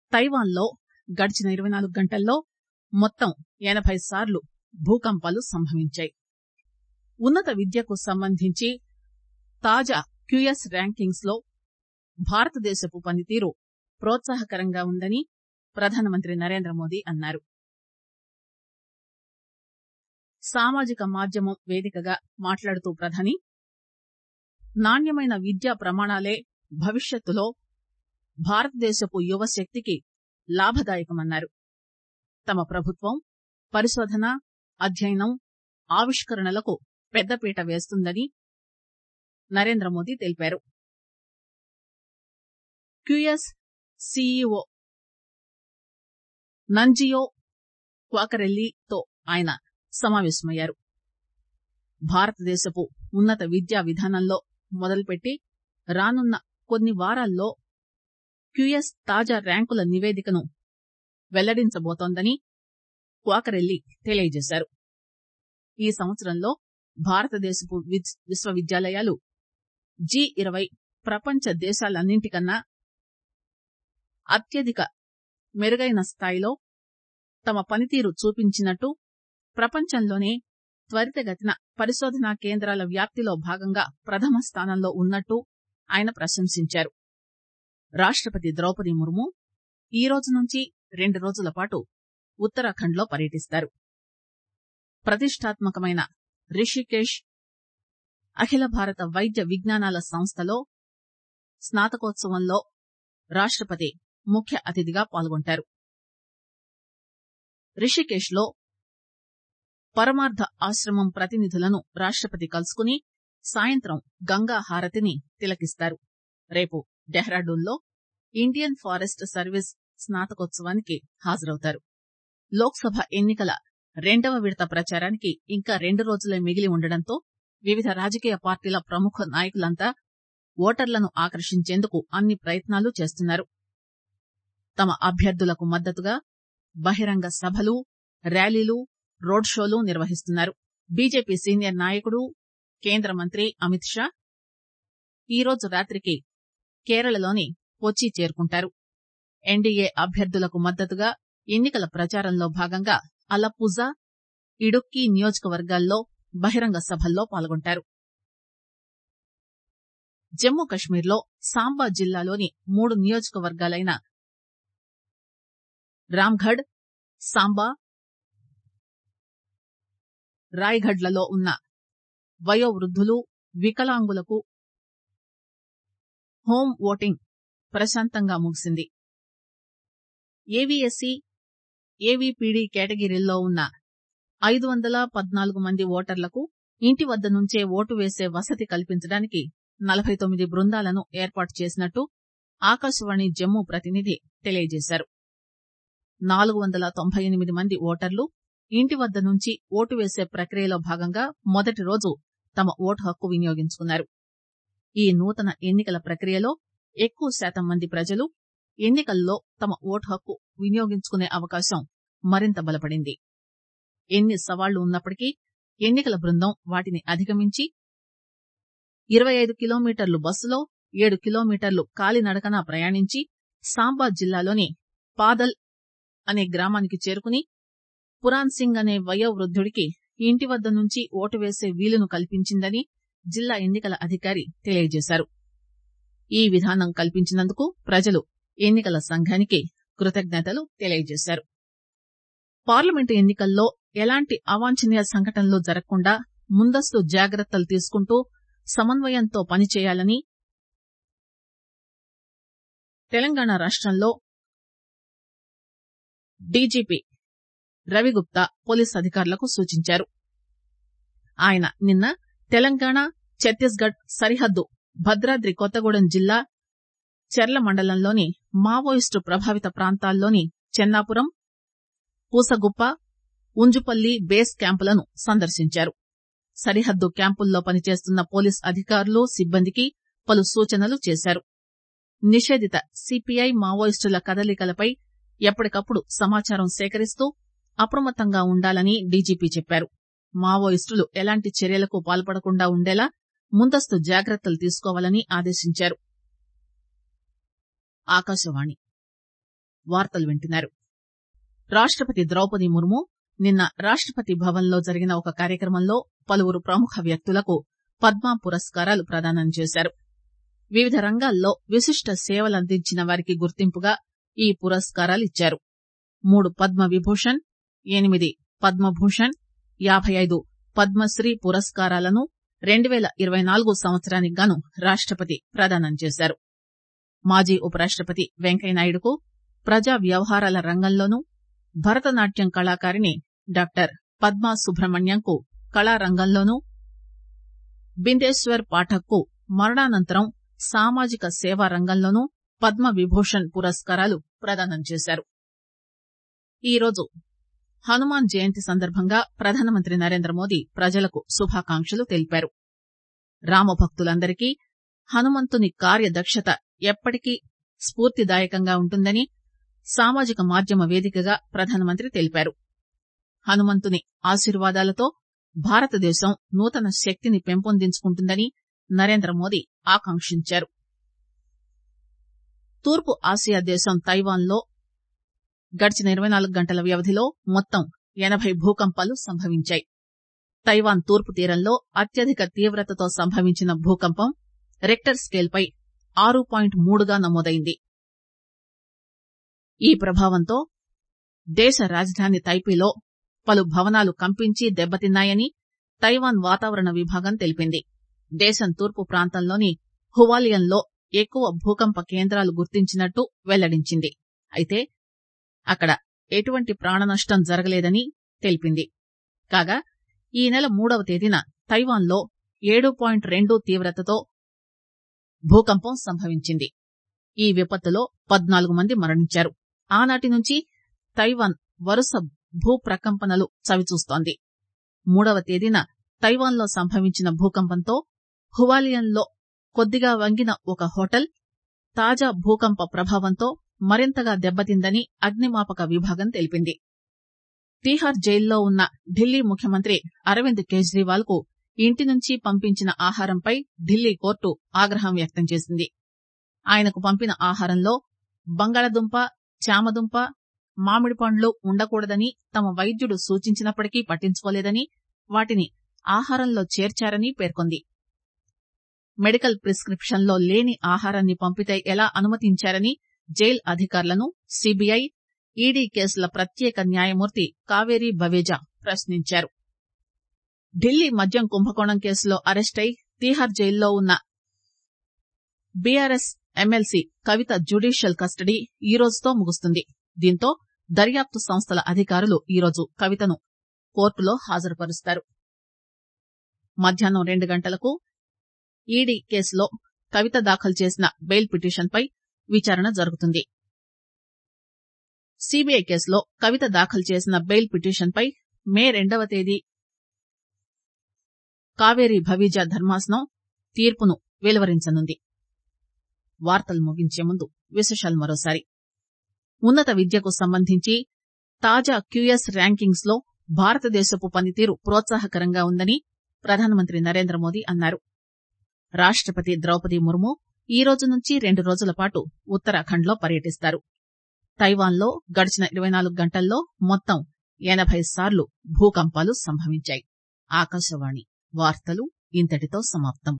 Taiwan లో గడిచిన ఇరవై నాలుగు గంటల్లో మొత్తం ఎనబై సార్లు భూకంపాలు సంభవించాయి ఉన్నత విద్యకు సంబంధించి తాజా క్యూఎస్ ర్యాంకింగ్స్ లో భారతదేశపు పనితీరు ప్రోత్సాహకరంగా ఉందని ప్రధానమంత్రి నరేంద్ర మోదీ అన్నారు సామాజిక మాధ్యమం వేదికగా మాట్లాడుతూ ప్రధాని నాణ్యమైన విద్యా ప్రమాణాలే భవిష్యత్తులో భారతదేశపు యువశక్తికి లాభదాయకమన్నారు తమ ప్రభుత్వం పరిశోధన అధ్యయనం ఆవిష్కరణలకు పెద్దపీట వేస్తుందని నరేంద్ర మోదీ తెలిపారు క్యూఎస్ సీఈఓ నంజియో క్వాకరెల్లితో ఆయన సమావేశమయ్యారు భారతదేశపు ఉన్నత విద్యా విధానంలో మొదలుపెట్టి రానున్న కొన్ని వారాల్లో క్యూఎస్ తాజా ర్యాంకుల నివేదికను వెల్లడించబోతోందని క్వాకరెల్లి తెలియజేశారు ఈ సంవత్సరంలో భారతదేశపు విశ్వవిద్యాలయాలు జీ ఇరవై ప్రపంచ దేశాలన్నింటికన్నా అత్యధిక మెరుగైన స్థాయిలో తమ పనితీరు చూపించినట్టు ప్రపంచంలోనే త్వరితగతిన పరిశోధనా కేంద్రాల వ్యాప్తిలో భాగంగా ప్రథమ స్థానంలో ఉన్నట్టు ఆయన ప్రశంసించారు రాష్టపతి ద్రౌపది ముర్ము ఈ రోజు నుంచి రెండు రోజుల పాటు ఉత్తరాఖండ్ లో పర్యటిస్తారు ప్రతిష్టాత్మకమైన రిషికేశ్ అఖిల భారత వైద్య విజ్ఞానాల సంస్థలో స్నాతకోత్సవంలో రాష్టపతి ముఖ్య అతిథిగా పాల్గొంటారు రిషికేశ్ లో పరమార్థ ఆశ్రమం ప్రతినిధులను రాష్టపతి కలుసుకుని సాయంత్రం గంగా హారతిని తిలకిస్తారు రేపు డెహ్రాడూన్ లో ఇండియన్ ఫారెస్ట్ సర్వీస్ స్నాతకోత్సవానికి హాజరవుతారు లోక్ సభ ఎన్నికల రెండవ విడత ప్రచారానికి ఇంకా రెండు రోజులే మిగిలి ఉండడంతో వివిధ రాజకీయ పార్టీల ప్రముఖ నాయకులంతా ఓటర్లను ఆకర్షించేందుకు అన్ని ప్రయత్నాలు చేస్తున్నారు తమ అభ్యర్థులకు మద్దతుగా బహిరంగ సభలు ర్యాలీలు రోడ్ షోలు నిర్వహిస్తున్నారు బీజేపీ సీనియర్ నాయకుడు కేంద్ర మంత్రి అమిత్ షా ఈరోజు రాత్రికి కేరళలోని కొచ్చి చేరుకుంటారు ఎన్డీఏ అభ్యర్థులకు మద్దతుగా ఎన్నికల ప్రచారంలో భాగంగా అలప్పుజా ఇడుక్కి నియోజకవర్గాల్లో బహిరంగ సభల్లో పాల్గొంటారు జమ్మూ కశ్మీర్లో సాంబా జిల్లాలోని మూడు నియోజకవర్గాలైన రామ్గఢ్ సాంబా రాయ్గఢ్లలో ఉన్న వయోవృద్దులు వికలాంగులకు హోం ఓటింగ్ ప్రశాంతంగా ముగిసింది ఏవీఎస్సీ ఏవీపీడీ కేటగిరీల్లో ఉన్న ఐదు వందల పద్నాలుగు మంది ఓటర్లకు ఇంటి వద్ద నుంచే ఓటు వేసే వసతి కల్పించడానికి నలభై తొమ్మిది బృందాలను ఏర్పాటు చేసినట్టు ఆకాశవాణి జమ్మూ ప్రతినిధి తెలియజేశారు నాలుగు వందల తొంభై ఎనిమిది మంది ఓటర్లు ఇంటి వద్ద నుంచి ఓటు వేసే ప్రక్రియలో భాగంగా మొదటి రోజు తమ ఓటు హక్కు వినియోగించుకున్నారు ఈ నూతన ఎన్నికల ప్రక్రియలో ఎక్కువ శాతం మంది ప్రజలు ఎన్నికల్లో తమ ఓటు హక్కు వినియోగించుకునే అవకాశం మరింత బలపడింది ఎన్ని సవాళ్లు ఉన్నప్పటికీ ఎన్నికల బృందం వాటిని అధిగమించి ఇరవై ఐదు కిలోమీటర్లు బస్సులో ఏడు కిలోమీటర్లు కాలినడకన ప్రయాణించి సాంబా జిల్లాలోని పాదల్ అనే గ్రామానికి చేరుకుని పురాన్ సింగ్ అనే వయోవృద్దుడికి ఇంటి వద్ద నుంచి ఓటు వేసే వీలును కల్పించిందని జిల్లా ఎన్నికల అధికారి తెలియజేశారు ఈ విధానం కల్పించినందుకు ప్రజలు ఎన్నికల సంఘానికి కృతజ్ఞతలు తెలియజేశారు పార్లమెంటు ఎన్నికల్లో ఎలాంటి అవాంఛనీయ సంఘటనలు జరగకుండా ముందస్తు జాగ్రత్తలు తీసుకుంటూ సమన్వయంతో పనిచేయాలని తెలంగాణ రాష్టంలో డీజీపీ రవిగుప్తా పోలీస్ అధికారులకు సూచించారు ఆయన నిన్న తెలంగాణ ఛత్తీస్గఢ్ సరిహద్దు భద్రాద్రి కొత్తగూడెం జిల్లా చెర్ల మండలంలోని మావోయిస్టు ప్రభావిత ప్రాంతాల్లోని చెన్నాపురం పూసగుప్ప ఉంజుపల్లి బేస్ క్యాంపులను సందర్శించారు సరిహద్దు క్యాంపుల్లో పనిచేస్తున్న పోలీస్ అధికారులు సిబ్బందికి పలు సూచనలు చేశారు నిషేధిత సిపిఐ మావోయిస్టుల కదలికలపై ఎప్పటికప్పుడు సమాచారం సేకరిస్తూ అప్రమత్తంగా ఉండాలని డీజీపీ చెప్పారు మావోయిస్టులు ఎలాంటి చర్యలకు పాల్పడకుండా ఉండేలా ముందస్తు జాగ్రత్తలు తీసుకోవాలని ఆదేశించారు ఆకాశవాణి వార్తలు వింటున్నారు రాష్టపతి ద్రౌపది ముర్ము నిన్న రాష్టపతి భవన్ లో జరిగిన ఒక కార్యక్రమంలో పలువురు ప్రముఖ వ్యక్తులకు పద్మ పురస్కారాలు ప్రదానం చేశారు వివిధ రంగాల్లో విశిష్ట సేవలందించిన వారికి గుర్తింపుగా ఈ పురస్కారాలిచ్చారు మూడు పద్మ విభూషణ్ ఎనిమిది పద్మభూషణ్ యాబై ఐదు పద్మశ్రీ పురస్కారాలను రెండు పేల ఇరవై నాలుగు సంవత్సరానికి గాను రాష్టపతి ప్రదానం చేశారు మాజీ ఉపరాష్టపతి వెంకయ్యనాయుడుకు ప్రజా వ్యవహారాల రంగంలోనూ భరతనాట్యం కళాకారిణి డాక్టర్ పద్మా సుబ్రహ్మణ్యంకు కళారంగంలోనూ బిందేశ్వర్ పాఠక్ కు మరణానంతరం సామాజిక సేవా రంగంలోనూ పద్మ విభూషణ్ పురస్కారాలు ప్రదానం చేశారు ఈరోజు హనుమాన్ జయంతి సందర్భంగా ప్రధానమంత్రి నరేంద్ర మోదీ ప్రజలకు శుభాకాంక్షలు తెలిపారు రామభక్తులందరికీ హనుమంతుని కార్యదక్షత ఎప్పటికీ స్ఫూర్తిదాయకంగా ఉంటుందని సామాజిక మాధ్యమ వేదికగా ప్రధానమంత్రి తెలిపారు హనుమంతుని ఆశీర్వాదాలతో భారతదేశం నూతన శక్తిని పెంపొందించుకుంటుందని నరేంద్ర మోదీ ఆకాంక్షించారు తూర్పు ఆసియా దేశం తైవాన్ లో గడిచిన ఇరవై నాలుగు గంటల వ్యవధిలో మొత్తం ఎనబై భూకంపాలు సంభవించాయి తైవాన్ తూర్పు తీరంలో అత్యధిక తీవ్రతతో సంభవించిన భూకంపం రెక్టర్ స్కేల్ పై ఆరు పాయింట్ మూడుగా నమోదైంది ఈ ప్రభావంతో దేశ రాజధాని తైపీలో పలు భవనాలు కంపించి దెబ్బతిన్నాయని తైవాన్ వాతావరణ విభాగం తెలిపింది దేశం తూర్పు ప్రాంతంలోని హువాలియన్లో ఎక్కువ భూకంప కేంద్రాలు గుర్తించినట్టు వెల్లడించింది అయితే అక్కడ ఎటువంటి ప్రాణనష్టం జరగలేదని తెలిపింది కాగా ఈ నెల మూడవ తేదీన తైవాన్లో ఏడు పాయింట్ రెండు తీవ్రతతో భూకంపం సంభవించింది ఈ విపత్తులో పద్నాలుగు మంది మరణించారు ఆనాటి నుంచి తైవాన్ వరుస భూ ప్రకంపనలు చవిచూస్తోంది మూడవ తేదీన తైవాన్లో సంభవించిన భూకంపంతో హువాలియన్లో కొద్దిగా వంగిన ఒక హోటల్ తాజా భూకంప ప్రభావంతో మరింతగా దెబ్బతిందని అగ్నిమాపక విభాగం తెలిపింది తీహార్ జైల్లో ఉన్న ఢిల్లీ ముఖ్యమంత్రి అరవింద్ కేజ్రీవాల్ కు ఇంటి నుంచి పంపించిన ఆహారంపై ఢిల్లీ కోర్టు ఆగ్రహం వ్యక్తం చేసింది ఆయనకు పంపిన ఆహారంలో బంగాళదుంప చామదుంప మామిడి పండ్లు ఉండకూడదని తమ వైద్యుడు సూచించినప్పటికీ పట్టించుకోలేదని వాటిని ఆహారంలో చేర్చారని పేర్కొంది మెడికల్ ప్రిస్క్రిప్షన్ లో లేని ఆహారాన్ని పంపితే ఎలా అనుమతించారని జైల్ అధికారులను సీబీఐ ఈడీ కేసుల ప్రత్యేక న్యాయమూర్తి కావేరీ బవేజా ప్రశ్నించారు ఢిల్లీ మద్యం కుంభకోణం కేసులో అరెస్టై తీహార్ జైల్లో ఉన్న BRS MLC Kavitha judicial custody ఈ రోజుతో ముగుస్తుంది దీంతో దర్యాప్తు సంస్థల అధికారులు ఈరోజు కవితను కోర్టులో హాజరుపరుస్తారు మధ్యాహ్నం రెండు గంటలకు ఈడీ కేసులో కవిత దాఖలు చేసిన బెయిల్ పిటిషన్పై విచారణ జరుగుతుంది సీబీఐ కేసులో కవిత దాఖలు చేసిన బెయిల్ పిటిషన్పై మే రెండవ తేదీ కావేరీ భవీజా ధర్మాసనం తీర్పును వెలువరించనుంది వార్తలు ముగించే ముందు విశేషాలు మరోసారి ఉన్నత విద్యకు సంబంధించి తాజా క్యూఎస్ ర్యాంకింగ్స్ లో భారతదేశపు పనితీరు ప్రోత్సాహకరంగా ఉందని ప్రధానమంత్రి నరేంద్ర మోదీ అన్నారు రాష్టపతి ద్రౌపది ముర్ము ఈ రోజు నుంచి రెండు రోజుల పాటు ఉత్తరాఖండ్ లో పర్యటిస్తారు తైవాన్ లో గడిచిన ఇరవై నాలుగు గంటల్లో మొత్తం ఎనబై సార్లు భూకంపాలు సంభవించాయి ఆకాశవాణి వార్తలు ఇంతటితో సమాప్తం